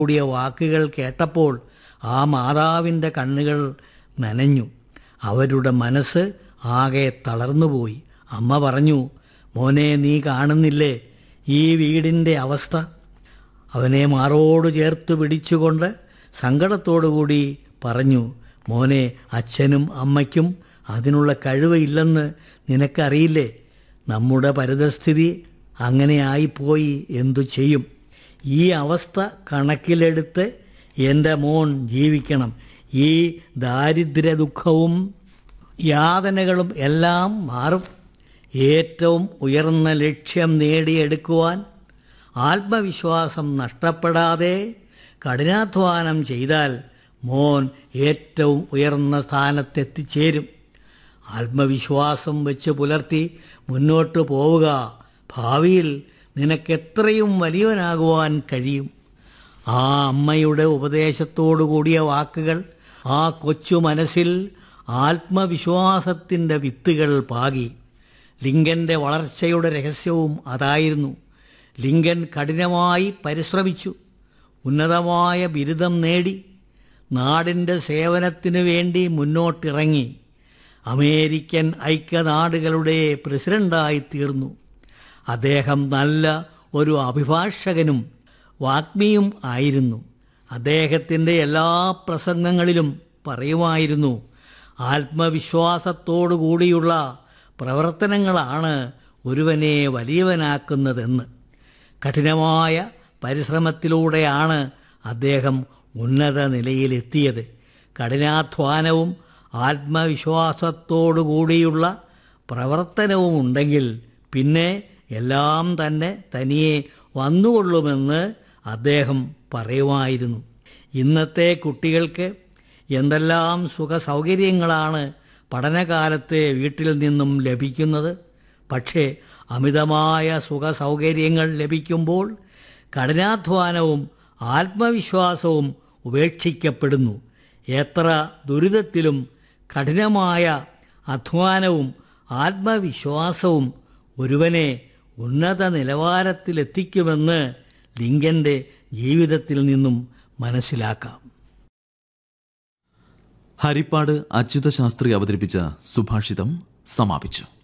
കൂടിയ വാക്കുകൾ കേട്ടപ്പോൾ ആ മാതാവിൻ്റെ കണ്ണുകൾ നനഞ്ഞു അവരുടെ മനസ്സ് ആകെ തളർന്നുപോയി അമ്മ പറഞ്ഞു മോനെ നീ കാണുന്നില്ലേ ഈ വീടിൻ്റെ അവസ്ഥ അവനെ മാറോട് ചേർത്ത് പിടിച്ചുകൊണ്ട് സങ്കടത്തോടുകൂടി പറഞ്ഞു മോനെ അച്ഛനും അമ്മയ്ക്കും അതിനുള്ള കഴിവ് ഇല്ലെന്ന് നിനക്കറിയില്ലേ നമ്മുടെ പരിതസ്ഥിതി അങ്ങനെ ആയിപ്പോയി എന്തു ചെയ്യും ഈ അവസ്ഥ കണക്കിലെടുത്ത് എൻ്റെ മോൻ ജീവിക്കണം ഈ ദാരിദ്ര്യ ദുഃഖവും യാതനകളും എല്ലാം മാറും ഏറ്റവും ഉയർന്ന ലക്ഷ്യം നേടിയെടുക്കുവാൻ ആത്മവിശ്വാസം നഷ്ടപ്പെടാതെ കഠിനാധ്വാനം ചെയ്താൽ മോൻ ഏറ്റവും ഉയർന്ന സ്ഥാനത്തെത്തിച്ചേരും ആത്മവിശ്വാസം വെച്ച് പുലർത്തി മുന്നോട്ട് പോവുക ഭാവിയിൽ നിനക്കെത്രയും വലിയവനാകുവാൻ കഴിയും ആ അമ്മയുടെ ഉപദേശത്തോടു കൂടിയ വാക്കുകൾ ആ കൊച്ചു മനസ്സിൽ ആത്മവിശ്വാസത്തിൻ്റെ വിത്തുകൾ പാകി ലിങ്കൻ്റെ വളർച്ചയുടെ രഹസ്യവും അതായിരുന്നു ലിങ്കൻ കഠിനമായി പരിശ്രമിച്ചു ഉന്നതമായ ബിരുദം നേടി നാടിൻ്റെ സേവനത്തിനു വേണ്ടി മുന്നോട്ടിറങ്ങി അമേരിക്കൻ ഐക്യനാടുകളുടെ പ്രസിഡൻ്റായി തീർന്നു അദ്ദേഹം നല്ല ഒരു അഭിഭാഷകനും വാഗ്മിയും ആയിരുന്നു അദ്ദേഹത്തിൻ്റെ എല്ലാ പ്രസംഗങ്ങളിലും പറയുമായിരുന്നു ആത്മവിശ്വാസത്തോടു കൂടിയുള്ള പ്രവർത്തനങ്ങളാണ് ഒരുവനെ വലിയവനാക്കുന്നതെന്ന് കഠിനമായ പരിശ്രമത്തിലൂടെയാണ് അദ്ദേഹം ഉന്നത നിലയിലെത്തിയത് കഠിനാധ്വാനവും ആത്മവിശ്വാസത്തോടു കൂടിയുള്ള പ്രവർത്തനവും ഉണ്ടെങ്കിൽ പിന്നെ എല്ലാം തന്നെ തനിയെ വന്നുകൊള്ളുമെന്ന് അദ്ദേഹം പറയുമായിരുന്നു ഇന്നത്തെ കുട്ടികൾക്ക് എന്തെല്ലാം സുഖ സൗകര്യങ്ങളാണ് പഠനകാലത്തെ വീട്ടിൽ നിന്നും ലഭിക്കുന്നത് പക്ഷേ അമിതമായ സുഖ സൗകര്യങ്ങൾ ലഭിക്കുമ്പോൾ കഠിനാധ്വാനവും ആത്മവിശ്വാസവും ഉപേക്ഷിക്കപ്പെടുന്നു എത്ര ദുരിതത്തിലും കഠിനമായ അധ്വാനവും ആത്മവിശ്വാസവും ഒരുവനെ ഉന്നത നിലവാരത്തിലെത്തിക്കുമെന്ന് ലിങ്കൻ്റെ ജീവിതത്തിൽ നിന്നും മനസ്സിലാക്കാം ഹരിപ്പാട് അച്യുത ശാസ്ത്രി അവതരിപ്പിച്ച സുഭാഷിതം സമാപിച്ചു